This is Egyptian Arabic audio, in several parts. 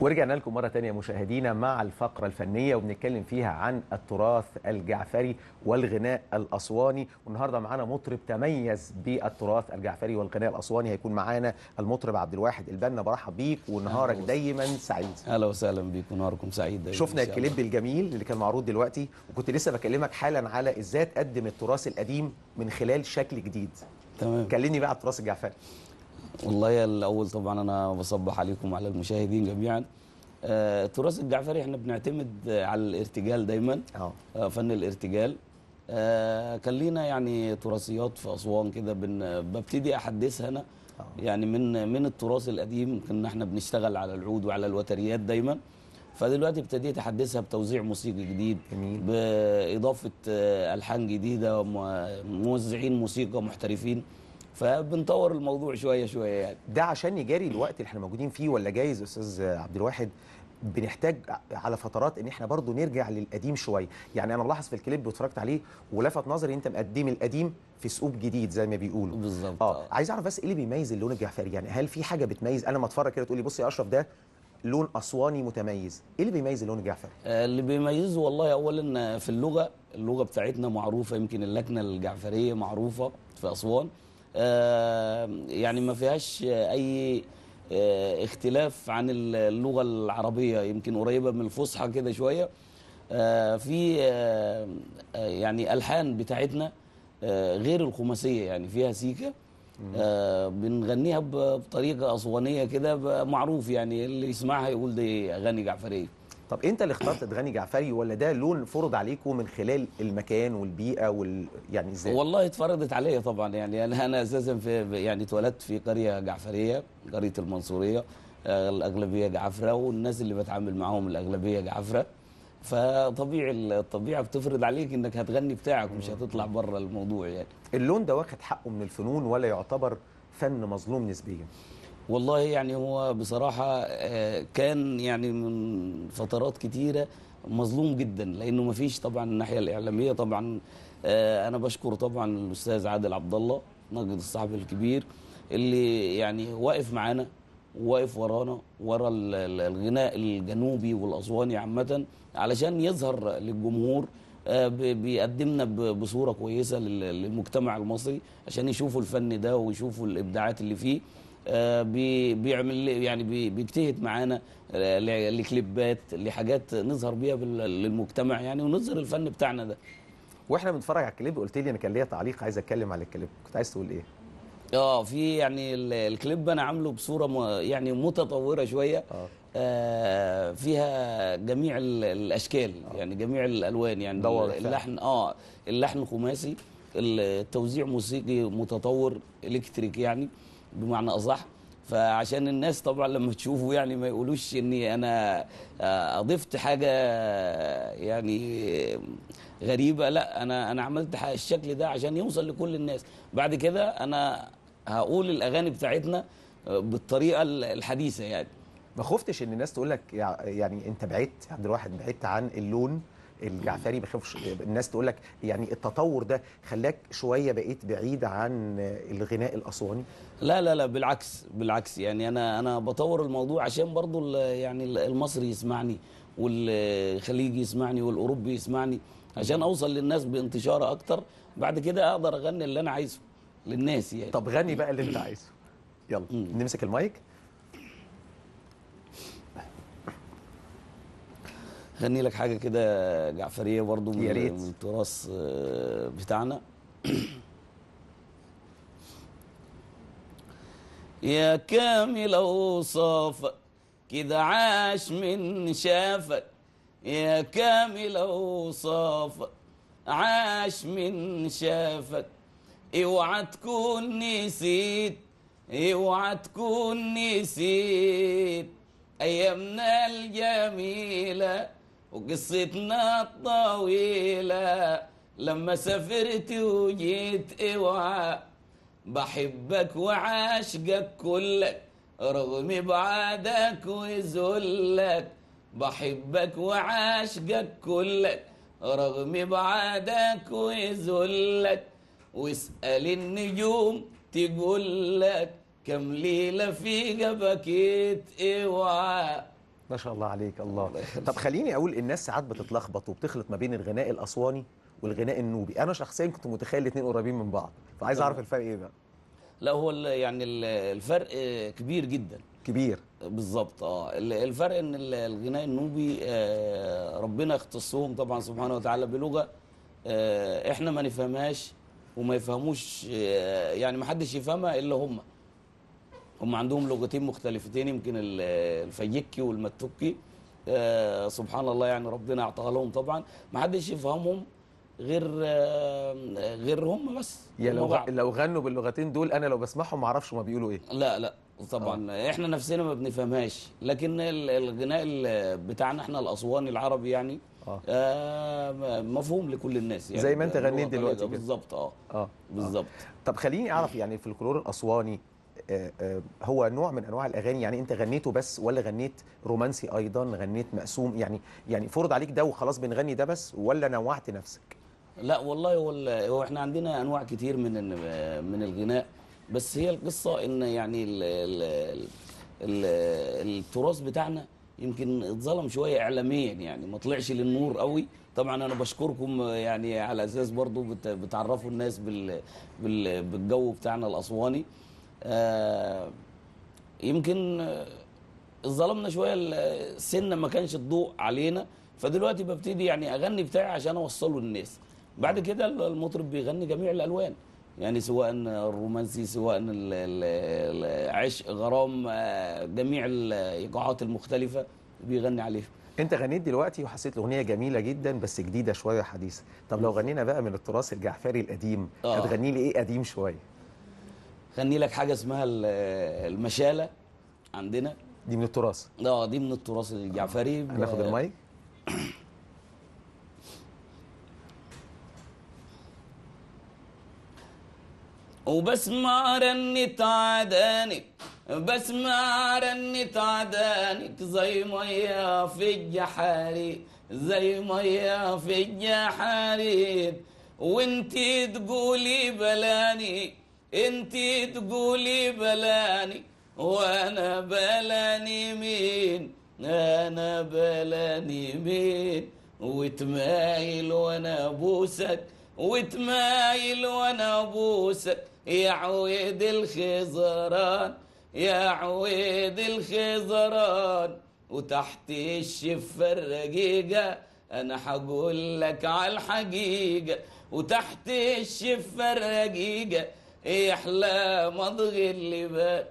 ورجعنا لكم مرة تانية مشاهدينا مع الفقرة الفنية وبنتكلم فيها عن التراث الجعفري والغناء الأسواني والنهاردة معانا مطرب تميز بالتراث الجعفري والغناء الأسواني هيكون معانا المطرب عبد الواحد البنا برحب بيك ونهارك أهلا دايما سعيد اهلا وسهلا بيكم ونهاركم سعيد دايما شفنا إن شاء الله. الكليب الجميل اللي كان معروض دلوقتي وكنت لسه بكلمك حالا على ازاي تقدم التراث القديم من خلال شكل جديد تمام كلمني بقى على التراث الجعفري والله الاول طبعا انا بصبح عليكم وعلى المشاهدين جميعا آه، التراث الجعفري احنا بنعتمد آه، على الارتجال دايما اه آه، فن الارتجال آه، كان لينا يعني تراثيات في اسوان كده بن- ببتدي احدثها انا آه. يعني من من التراث القديم كنا احنا بنشتغل على العود وعلى الوتريات دايما فدلوقتي ابتديت احدثها بتوزيع موسيقي جديد جميل. باضافه آه، الحان جديده وم- موزعين موسيقى محترفين فبنطور الموضوع شويه شويه يعني ده عشان يجاري الوقت اللي احنا موجودين فيه ولا جايز استاذ عبد الواحد بنحتاج على فترات ان احنا برضو نرجع للقديم شويه يعني انا ملاحظ في الكليب اللي اتفرجت عليه ولفت نظري انت مقدم القديم في سقوب جديد زي ما بيقولوا بالظبط اه عايز اعرف بس ايه اللي بيميز اللون الجعفري يعني هل في حاجه بتميز انا ما اتفرج كده تقول لي بص يا اشرف ده لون اسواني متميز ايه اللي بيميز اللون الجعفري آه، اللي بيميزه والله اولا في اللغه اللغه بتاعتنا معروفه يمكن اللكنه الجعفريه معروفه في اسوان آه، يعني ما فيهاش اي آه، اختلاف عن اللغه العربيه يمكن قريبه من الفصحى كده شويه آه، في آه، آه، يعني الحان بتاعتنا آه، غير الخماسيه يعني فيها سيكه آه بنغنيها ب- بطريقه اسوانيه كده ب- معروف يعني اللي يسمعها يقول دي اغاني جعفريه طب انت اللي اخترت تغني جعفري ولا ده لون فرض عليكم من خلال المكان والبيئه وال يعني ازاي والله اتفرضت عليا طبعا يعني انا انا اساسا في يعني اتولدت في قريه جعفريه قريه المنصوريه آه، الاغلبيه جعفره والناس اللي بتعامل معاهم الاغلبيه جعفره فطبيعي الطبيعه بتفرض عليك انك هتغني بتاعك مش هتطلع بره الموضوع يعني اللون ده واخد حقه من الفنون ولا يعتبر فن مظلوم نسبيا والله يعني هو بصراحة آه، كان يعني من فترات كتيرة مظلوم جدا لأنه ما فيش طبعا الناحية الإعلامية طبعا آه، أنا بشكر طبعا الأستاذ عادل عبد الله ناقد الصحفي الكبير اللي يعني واقف معانا واقف ورانا ورا ال- ال- الغناء الجنوبي والأسواني عامة علشان يظهر للجمهور آه، ب- بيقدمنا ب- بصورة كويسة لل- للمجتمع المصري عشان يشوفوا الفن ده ويشوفوا الإبداعات اللي فيه آه، بي- بيعمل لي- يعني بي- بيجتهد معانا آه، ل- لكليبات لحاجات نظهر بيها بال- للمجتمع يعني ونظهر الفن بتاعنا ده واحنا بنتفرج على الكليب قلت لي انا كان ليا تعليق عايز اتكلم على الكليب كنت عايز تقول ايه اه في يعني ال- الكليب انا عامله بصوره م- يعني متطوره شويه اه آه فيها جميع ال- الاشكال يعني جميع الالوان يعني ده واضح فعلا. اللحن اه اللحن خماسي التوزيع موسيقي متطور الكتريك يعني بمعنى اصح فعشان الناس طبعا لما تشوفوا يعني ما يقولوش اني انا آه، اضفت حاجه يعني غريبه لا انا انا عملت ح- الشكل ده عشان يوصل لكل الناس بعد كده انا هقول الاغاني بتاعتنا آه، بالطريقه الحديثه يعني ما خفتش ان الناس تقول لك يع- يعني انت بعدت عبد الواحد بعدت عن اللون الجعفري ما خافش الناس تقول لك يعني التطور ده خلاك شويه بقيت بعيد عن الغناء الاسواني لا لا لا بالعكس بالعكس يعني انا انا بطور الموضوع عشان برضو ال- يعني ال- المصري يسمعني والخليجي يسمعني والاوروبي يسمعني عشان اوصل للناس بانتشار اكتر بعد كده اقدر اغني اللي انا عايزه للناس يعني طب غني بقى اللي انت عايزه يلا مم. نمسك المايك غني لك حاجه كده جعفريه برضو من, يا ريت. من التراث آه، بتاعنا يا كامل اوصافك كده عاش من شافك يا كامل اوصافك عاش من شافك اوعى تكون نسيت اوعى تكون نسيت ايامنا الجميله وقصتنا الطويله لما سافرت وجيت اوعى بحبك وعاشقك كلك رغم بعادك وذلك بحبك وعاشقك كلك رغم بعادك وذلك واسأل النجوم تقول لك كم ليلة في بكيت اوعى ما شاء الله عليك الله الله يخليك. طب خليني اقول الناس ساعات بتتلخبط وبتخلط ما بين الغناء الاسواني والغناء النوبي انا شخصيا كنت متخيل الاثنين قريبين من بعض فعايز تمام. اعرف الفرق ايه بقى لا هو ال- يعني ال- الفرق كبير جدا كبير بالظبط اه ال- الفرق ان ال- الغناء النوبي آه، ربنا يختصهم طبعا سبحانه وتعالى بلغه آه، احنا ما نفهمهاش وما يفهموش آه، يعني ما حدش يفهمها الا هم هم عندهم لغتين مختلفتين يمكن ال- الفيكي والمتوكي آه، سبحان الله يعني ربنا اعطاها لهم طبعا ما حدش يفهمهم غير آه، غير هم بس يا هم لو بعض. لو غنوا باللغتين دول انا لو بسمعهم ما اعرفش هما بيقولوا ايه لا لا طبعا احنا نفسنا ما بنفهمهاش لكن ال- الغناء ال- بتاعنا احنا الاسواني العربي يعني اه آه مفهوم لكل الناس يعني زي ما أنت اللغة غنيت طريقة دلوقتي كده. بالظبط اه اه بالظبط طب خليني اعرف يعني الفلكلور الاسواني آه، آه، هو نوع من انواع الاغاني يعني انت غنيته بس ولا غنيت رومانسي ايضا غنيت مقسوم يعني يعني فرض عليك ده وخلاص بنغني ده بس ولا نوعت نفسك لا والله هو ال- هو احنا عندنا انواع كتير من ال- من الغناء بس هي القصه ان يعني ال ال ال التراث بتاعنا يمكن اتظلم شويه اعلاميا يعني ما طلعش للنور قوي طبعا انا بشكركم يعني على اساس برضو بت- بتعرفوا الناس بال بال بالجو بتاعنا الاسواني آه، يمكن آه، ظلمنا شويه السن ما كانش الضوء علينا فدلوقتي ببتدي يعني اغني بتاعي عشان اوصله للناس بعد كده المطرب بيغني جميع الالوان يعني سواء الرومانسي سواء ال- ال- العشق غرام آه، جميع الايقاعات المختلفه بيغني عليها انت غنيت دلوقتي وحسيت الاغنيه جميله جدا بس جديده شويه حديثه طب لو غنينا بقى من التراث الجعفري القديم آه. لي ايه قديم شويه غني لك حاجه اسمها ال- المشاله عندنا دي من التراث اه دي من التراث الجعفري هناخد ب- المايك وبسمع رنة عدانك بسمع رنة عدانك زي مية في الجحاري زي مية في الجحاري وانتي تقولي بلاني انتي تقولي بلاني وانا بلاني مين انا بلاني مين وتمايل وانا بوسك وتمايل وانا بوسك يا عويد الخزران يا عويد الخزران وتحت الشفة الرقيقة أنا حقول لك على الحقيقة وتحت الشفة الرقيقة يحلى مضغ اللبان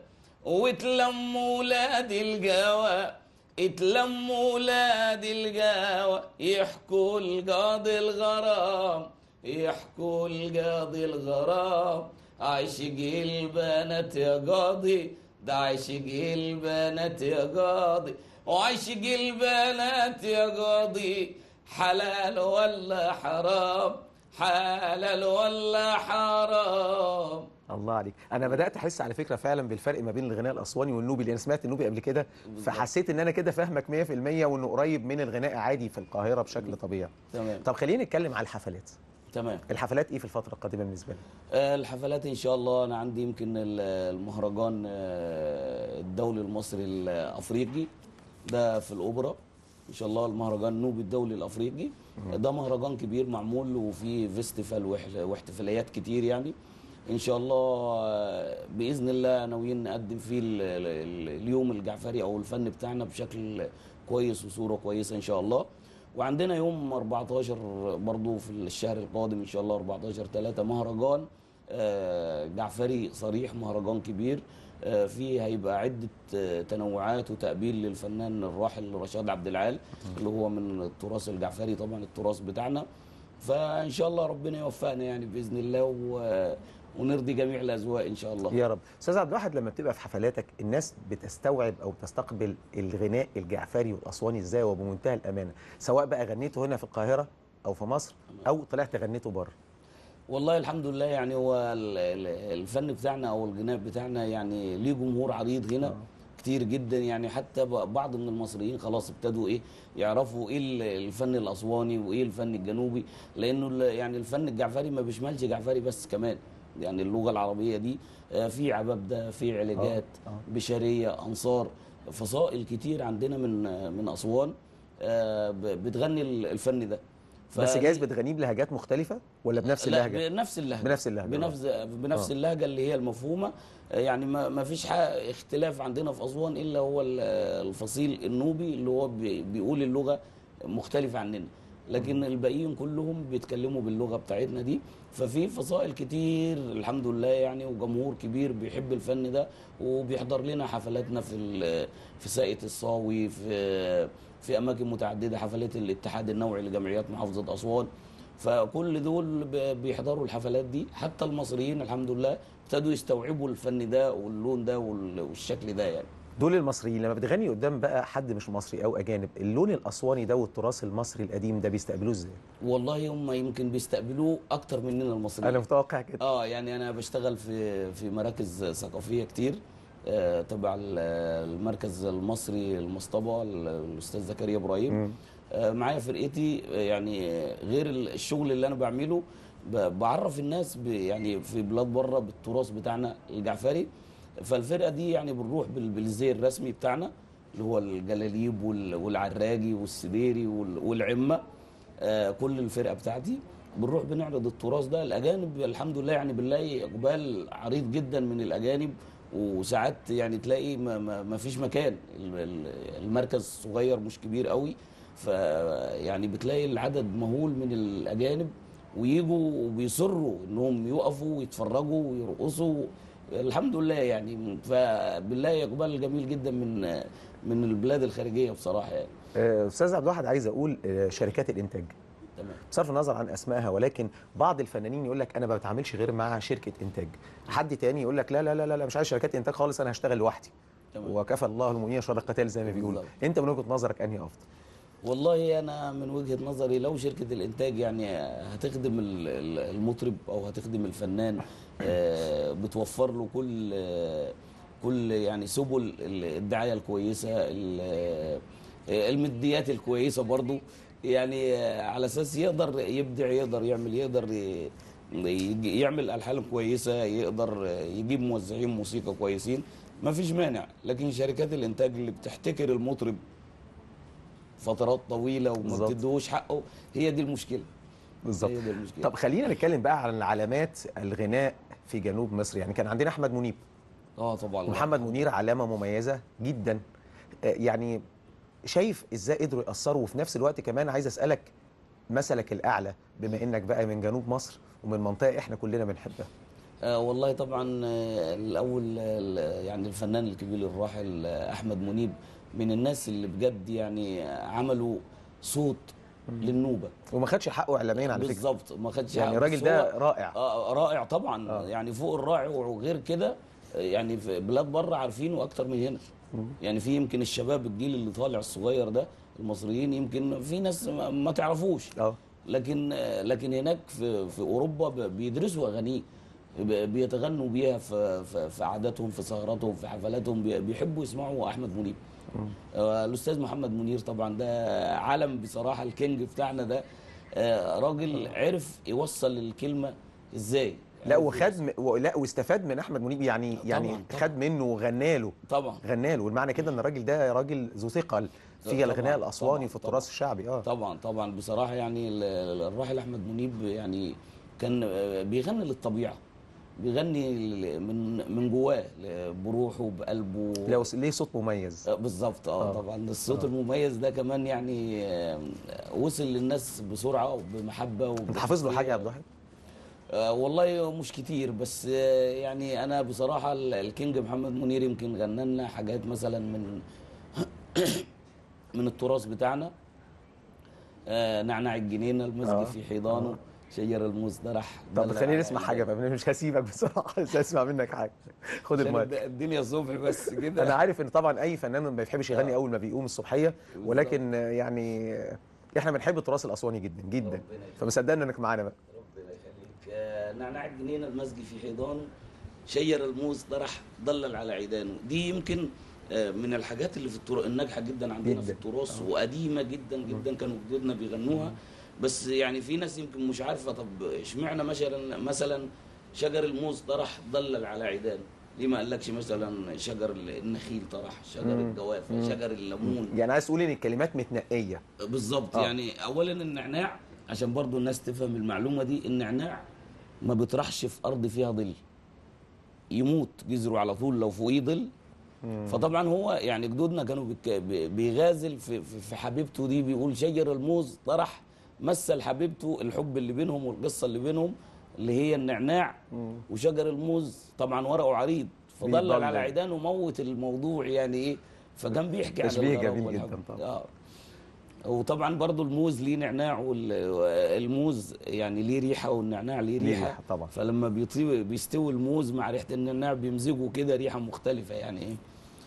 وتلم ولاد القوى اتلم ولاد القهوة يحكوا القاضي الغرام يحكوا القاضي الغرام عاشق البنات يا قاضي ده عاشق البنات يا قاضي وعاشق البنات يا قاضي حلال ولا حرام حلال ولا حرام الله عليك انا بدات احس على فكره فعلا بالفرق ما بين الغناء الاسواني والنوبي لان سمعت النوبي قبل كده فحسيت ان انا كده فاهمك 100% وانه قريب من الغناء عادي في القاهره بشكل طبيعي تمام طب خلينا نتكلم على الحفلات تمام الحفلات ايه في الفتره القادمه بالنسبه لك آه، الحفلات ان شاء الله انا عندي يمكن ال- المهرجان آه، الدولي المصري الافريقي ده في الاوبرا ان شاء الله المهرجان النوبي الدولي الافريقي ده مهرجان كبير معمول وفيه فيستيفال واح- واحتفاليات كتير يعني ان شاء الله آه، باذن الله ناويين نقدم فيه ال- ال- ال- اليوم الجعفري او الفن بتاعنا بشكل كويس وصوره كويسه ان شاء الله وعندنا يوم 14 برضو في الشهر القادم ان شاء الله 14 3 مهرجان آه، جعفري صريح مهرجان كبير آه، فيه هيبقى عدة آه، تنوعات وتقبيل للفنان الراحل رشاد عبد العال اللي هو من التراث الجعفري طبعا التراث بتاعنا فان شاء الله ربنا يوفقنا يعني باذن الله و- ونرضي جميع الاذواق ان شاء الله يا رب استاذ عبد الواحد لما بتبقى في حفلاتك الناس بتستوعب او بتستقبل الغناء الجعفري والاسواني ازاي وبمنتهى الامانه سواء بقى غنيته هنا في القاهره او في مصر او طلعت غنيته بره والله الحمد لله يعني هو ال- ال- الفن بتاعنا او الغناء بتاعنا يعني ليه جمهور عريض هنا كتير جدا يعني حتى ب- بعض من المصريين خلاص ابتدوا ايه يعرفوا ايه ال- الفن الاسواني وايه الفن الجنوبي لانه ال- يعني الفن الجعفري ما بيشملش جعفري بس كمان يعني اللغه العربيه دي آه، في عبابده في علاجات آه. بشريه انصار فصائل كتير عندنا من من اسوان آه، ب- بتغني ال- الفن ده بس فدي- جايز بتغنيه بلهجات مختلفه ولا بنفس لا اللهجه بنفس اللهجه بنفس اللهجة، بنفس بنفس آه. اللهجه اللي هي المفهومه يعني ما ما فيش ح- اختلاف عندنا في اسوان الا هو ال- الفصيل النوبي اللي هو بي- بيقول اللغه مختلفه عننا لكن الباقيين كلهم بيتكلموا باللغه بتاعتنا دي ففي فصائل كتير الحمد لله يعني وجمهور كبير بيحب الفن ده وبيحضر لنا حفلاتنا في ال- في ساقية الصاوي في في اماكن متعدده حفلات الاتحاد النوعي لجمعيات محافظه اسوان فكل دول ب- بيحضروا الحفلات دي حتى المصريين الحمد لله ابتدوا يستوعبوا الفن ده واللون ده وال- والشكل ده يعني دول المصريين لما بتغني قدام بقى حد مش مصري او اجانب اللون الاسواني ده والتراث المصري القديم ده بيستقبلوه ازاي والله هم يمكن بيستقبلوه اكتر مننا المصريين انا متوقع كده اه يعني انا بشتغل في في مراكز ثقافيه كتير آه، تبع ال- المركز المصري المصطبه ال- الاستاذ زكريا ابراهيم مم. آه، معايا فرقتي آه، يعني غير الشغل اللي انا بعمله ب- بعرف الناس ب- يعني في بلاد بره بالتراث بتاعنا الجعفري فالفرقه دي يعني بنروح بال- بالزي الرسمي بتاعنا اللي هو الجلاليب وال- والعراجي والسديري وال- والعمه آه، كل الفرقه بتاعتي بنروح بنعرض التراث ده الاجانب الحمد لله يعني بنلاقي اقبال عريض جدا من الاجانب وساعات يعني تلاقي ما, ما, ما فيش مكان ال- ال- المركز صغير مش كبير قوي ف يعني بتلاقي العدد مهول من الاجانب ويجوا وبيصروا انهم يقفوا ويتفرجوا ويرقصوا الحمد لله يعني فبنلاقي اقبال جميل جدا من من البلاد الخارجيه بصراحه يعني آه، استاذ عبد الواحد عايز اقول آه، شركات الانتاج تمام بصرف النظر عن اسمائها ولكن بعض الفنانين يقول لك انا ما بتعاملش غير مع شركه انتاج حد تاني يقول لك لا لا لا لا مش عايز شركات انتاج خالص انا هشتغل لوحدي تمام. وكفى الله المؤمنين شر القتال زي ما بيقولوا بالظبط. انت من وجهه نظرك انهي افضل والله انا من وجهه نظري لو شركه الانتاج يعني هتخدم ال- ال- المطرب او هتخدم الفنان آه، بتوفر له كل آه، كل يعني سبل الدعايه الكويسه ال- آه، الماديات الكويسه برضو يعني آه، على اساس يقدر يبدع يقدر يعمل يقدر ي- يج- يعمل الحان كويسه يقدر يجيب موزعين موسيقى كويسين ما فيش مانع لكن شركات الانتاج اللي بتحتكر المطرب فترات طويله وما بالظبط. بتدوش حقه هي دي المشكله بالظبط هي دي المشكله طب خلينا نتكلم بقى عن علامات الغناء في جنوب مصر يعني كان عندنا احمد منيب اه طبعا ومحمد منير علامه مميزه جدا آه، يعني شايف ازاي قدروا ياثروا وفي نفس الوقت كمان عايز اسالك مثلك الاعلى بما انك بقى من جنوب مصر ومن منطقه احنا كلنا بنحبها آه والله طبعا آه، الاول آه، يعني الفنان الكبير الراحل آه، احمد منيب من الناس اللي بجد يعني عملوا صوت للنوبه وما خدش حقه اعلاميا على فكره بالظبط ما خدش يعني حقه، الراجل بس ده هو- رائع آه رائع طبعا آه. آه. يعني فوق الرائع وغير كده آه، يعني في بلاد بره عارفينه اكتر من هنا يعني في يمكن الشباب الجيل اللي طالع الصغير ده المصريين يمكن في ناس ما ما تعرفوش اه لكن آه، لكن هناك في في اوروبا ب- بيدرسوا اغانيه ب- بيتغنوا بيها في في في عاداتهم في سهراتهم في حفلاتهم بي- بيحبوا يسمعوا احمد منيب آه، الاستاذ محمد منير طبعا ده عالم بصراحه الكينج بتاعنا ده آه، راجل عرف يوصل الكلمه ازاي لا عرف وخد م... و- لا واستفاد من احمد منيب يعني يعني طبعاً، طبعاً. خد منه وغنى له طبعا غنى له والمعنى كده ان الراجل ده راجل ذو ثقل في طبعاً، الغناء الاسواني طبعاً، في طبعاً. التراث الشعبي اه طبعا طبعا بصراحه يعني ال- ال- الراحل احمد منيب يعني كان آه، بيغني للطبيعه بيغني ل- من من جواه ل- بروحه بقلبه لو ليه صوت مميز آه، بالظبط اه آه. طبعا الصوت آه. المميز ده كمان يعني آه، وصل للناس بسرعه وبمحبه انت حافظ له حاجه يا عبد وبخفية. الواحد آه والله مش كتير بس آه يعني انا بصراحه ال- الكينج محمد منير يمكن غنى لنا حاجات مثلا من من التراث بتاعنا آه نعناع الجنينه المسجد آه. في حيضانه شجر المزدرح طب دلع خليني على نسمع عينه. حاجه بقى مش هسيبك بصراحه بس اسمع منك حاجه خد عشان المايك الد- الدنيا صبح بس كده انا عارف ان طبعا اي فنان ما بيحبش يغني آه. اول ما بيقوم الصبحيه ولكن آه، يعني آه، احنا بنحب التراث الاسواني جدا جدا ربنا يخليك. فمصدقنا انك معانا بقى ربنا يخليك آه، نعناع الجنينه المسجد في حيضانه شجر الموز طرح ضلل على عيدانه دي يمكن آه، من الحاجات اللي في التراث الناجحه جدا عندنا في جداً. التراث وقديمه جدا جدا كانوا جدودنا بيغنوها بس يعني في ناس يمكن مش عارفه طب اشمعنى مثلا مثلا شجر الموز طرح ضلل على عيدانه ليه ما قالكش مثلا شجر النخيل طرح شجر الجوافه شجر الليمون يعني عايز تقول ان الكلمات متنقيه بالظبط آه. يعني اولا النعناع عشان برضو الناس تفهم المعلومه دي النعناع ما بيطرحش في ارض فيها ظل يموت جذره على طول لو فوقيه ظل فطبعا هو يعني جدودنا كانوا بيك- بي- بيغازل في, في, في حبيبته دي بيقول شجر الموز طرح مثل حبيبته الحب اللي بينهم والقصه اللي بينهم اللي هي النعناع وشجر الموز طبعا ورقه عريض فضلل بيضلل. على عيدان وموت الموضوع يعني ايه فكان بيحكي عن تشبيه الغرام جميل والحب. جدا طبعا. اه وطبعا برضو الموز ليه نعناع والموز يعني ليه ريحه والنعناع ليه ليه ريحه ريحة طبعا. فلما بيطيب بيستوي الموز مع ريحه النعناع بيمزجوا كده ريحه مختلفه يعني ايه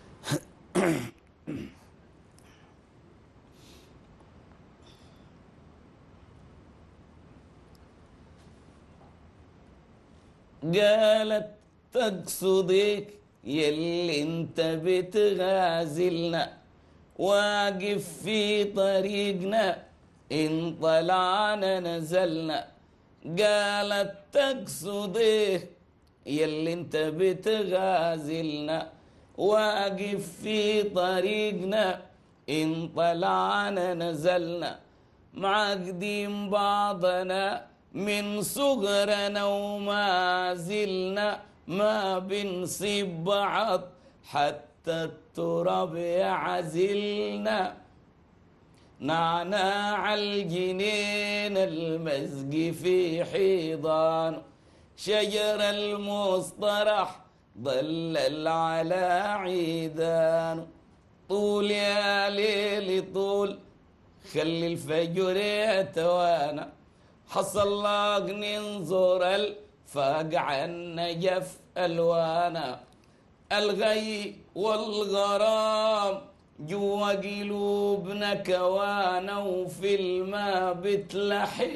قالت تقصدك يلي انت بتغازلنا واقف في طريقنا ان طلعنا نزلنا قالت تقصدك يلي انت بتغازلنا واقف في طريقنا ان طلعنا نزلنا معقدين بعضنا من صغرنا وما زلنا ما بنصيب بعض حتى التراب يعزلنا نعناع الجنين المزق في حيضان شجر المصطرح ضلل على عيدان طول يا ليل طول خلي الفجر يتوانى حصل لك ننظر الفقع النجف الوانا الغي والغرام جوا قلوبنا كوانا وفي الماء بتلحق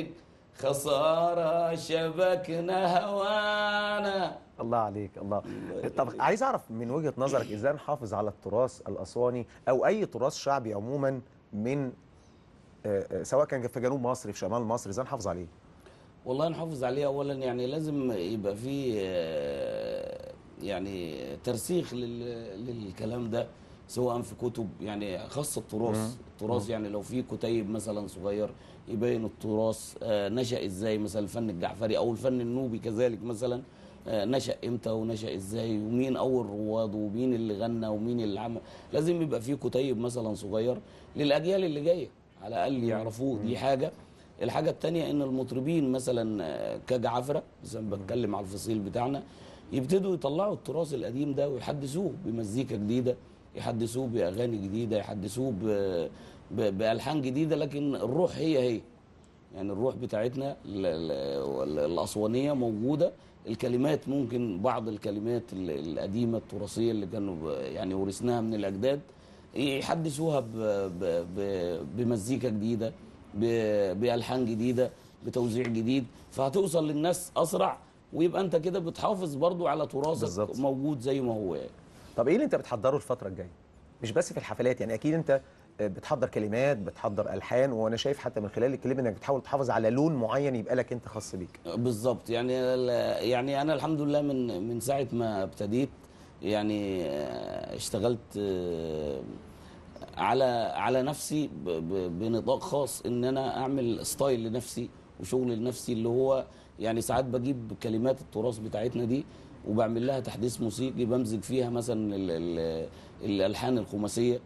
خسارة شبكنا هوانا الله عليك الله طب عايز اعرف من وجهه نظرك ازاي نحافظ على التراث الاسواني او اي تراث شعبي عموما من آه، آه، سواء كان في جنوب مصر في شمال مصر ازاي نحافظ عليه والله نحافظ عليه اولا يعني لازم يبقى في آه، يعني ترسيخ لل- للكلام ده سواء في كتب يعني خاصه التراث التراث يعني لو في كتيب مثلا صغير يبين التراث آه، نشا ازاي مثلا الفن الجعفري او الفن النوبي كذلك مثلا آه، نشا امتى ونشا ازاي ومين اول رواد ومين اللي غنى ومين اللي عمل لازم يبقى في كتيب مثلا صغير للاجيال اللي جايه على الاقل يعرفوه دي حاجه الحاجه الثانيه ان المطربين مثلا آه، كجعفره زي ما بتكلم على الفصيل بتاعنا يبتدوا يطلعوا التراث القديم ده ويحدثوه بمزيكا جديده يحدثوه باغاني جديده يحدثوه ب- ب- بالحان جديده لكن الروح هي هي يعني الروح بتاعتنا ال- ال- الاسوانيه موجوده الكلمات ممكن بعض الكلمات ال- القديمه التراثيه اللي كانوا ب- يعني ورثناها من الاجداد يحدثوها ب- ب- ب- بمزيكا جديده ب- بالحان جديده بتوزيع جديد فهتوصل للناس اسرع ويبقى انت كده بتحافظ برضو على تراثك بالظبط. موجود زي ما هو يعني. طب ايه اللي انت بتحضره الفتره الجايه مش بس في الحفلات يعني اكيد انت آه، بتحضر كلمات بتحضر الحان وانا شايف حتى من خلال الكليب انك بتحاول تحافظ على لون معين يبقى لك انت خاص بيك بالظبط يعني ال- يعني انا الحمد لله من من ساعه ما ابتديت يعني آه، اشتغلت آه، على على نفسي ب- ب- بنطاق خاص ان انا اعمل ستايل لنفسي وشغل لنفسي اللي هو يعني ساعات بجيب كلمات التراث بتاعتنا دي وبعمل لها تحديث موسيقي بمزج فيها مثلا ال- ال- الالحان الخماسيه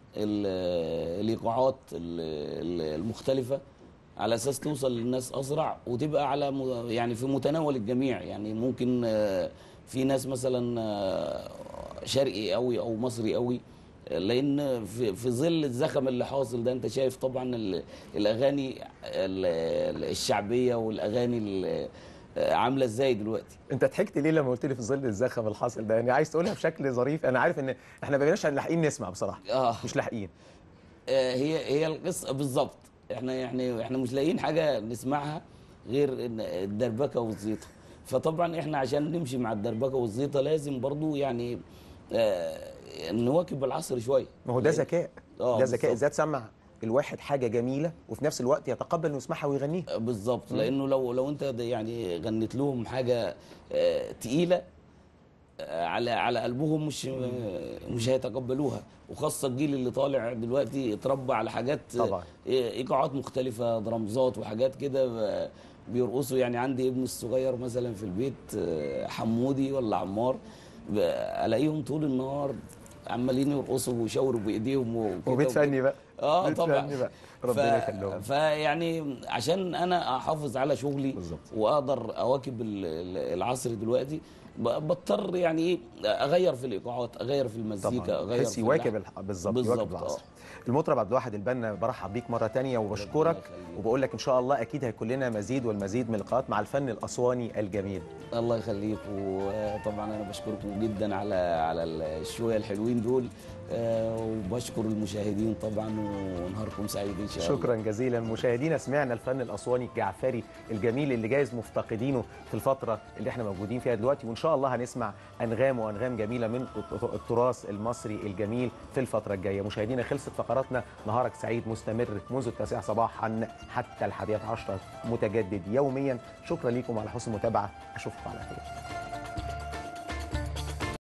ال- الايقاعات ال- ال- المختلفه على اساس توصل للناس اسرع وتبقى على م- يعني في متناول الجميع يعني ممكن آه، في ناس مثلا آه، شرقي قوي او مصري قوي لان في في ظل الزخم اللي حاصل ده انت شايف طبعا ال- الاغاني ال- الشعبيه والاغاني ال- عامله ازاي دلوقتي انت ضحكت ليه لما قلت لي في ظل الزخم الحاصل ده يعني عايز تقولها بشكل ظريف انا عارف ان احنا ما بقيناش لاحقين نسمع بصراحه اه مش لاحقين آه، هي هي القصه بالظبط احنا يعني احنا مش لاقيين حاجه نسمعها غير إن الدربكه والزيطه فطبعا احنا عشان نمشي مع الدربكه والزيطه لازم برضو يعني آه، نواكب العصر شويه ما هو ده ذكاء آه، ده ذكاء بالظبط. ازاي تسمع الواحد حاجه جميله وفي نفس الوقت يتقبل انه يسمعها ويغنيها بالظبط لانه لو لو انت د- يعني غنيت لهم حاجه آه، تقيله آه، على على قلبهم مش مش هيتقبلوها وخاصه الجيل اللي طالع دلوقتي اتربى على حاجات طبعا. ايقاعات مختلفه درامزات وحاجات كده ب- بيرقصوا يعني عندي ابني الصغير مثلا في البيت آه، حمودي ولا عمار ب- الاقيهم طول النهار عمالين يرقصوا ويشاوروا بايديهم وكده وبيت وكده. فني بقى اه بيت طبعا فني بقى ربنا يخليهم فيعني عشان انا احافظ على شغلي بالظبط. واقدر اواكب ال- ال- العصر دلوقتي ب- بضطر يعني ايه اغير في الايقاعات اغير في المزيكا طبعا اغير بحيث في يواكب اللحن. الح- بالظبط بالظبط، يواكب العصر آه. المطرب عبد الواحد البنا برحب بيك مره تانية وبشكرك يخليك. وبقول لك ان شاء الله اكيد هيكون لنا مزيد والمزيد من اللقاءات مع الفن الاسواني الجميل الله يخليك وطبعا انا بشكركم جدا على على الشويه الحلوين دول آه، وبشكر المشاهدين طبعا ونهاركم سعيد ان شاء الله شكرا جزيلا مشاهدينا سمعنا الفن الاسواني الجعفري الجميل اللي جايز مفتقدينه في الفتره اللي احنا موجودين فيها دلوقتي وان شاء الله هنسمع انغام وانغام جميله من التراث المصري الجميل في الفتره الجايه مشاهدينا خلصت فقراتنا نهارك سعيد مستمر منذ التاسعه صباحا حتى الحادية عشرة متجدد يوميا شكرا لكم على حسن المتابعه اشوفكم على خير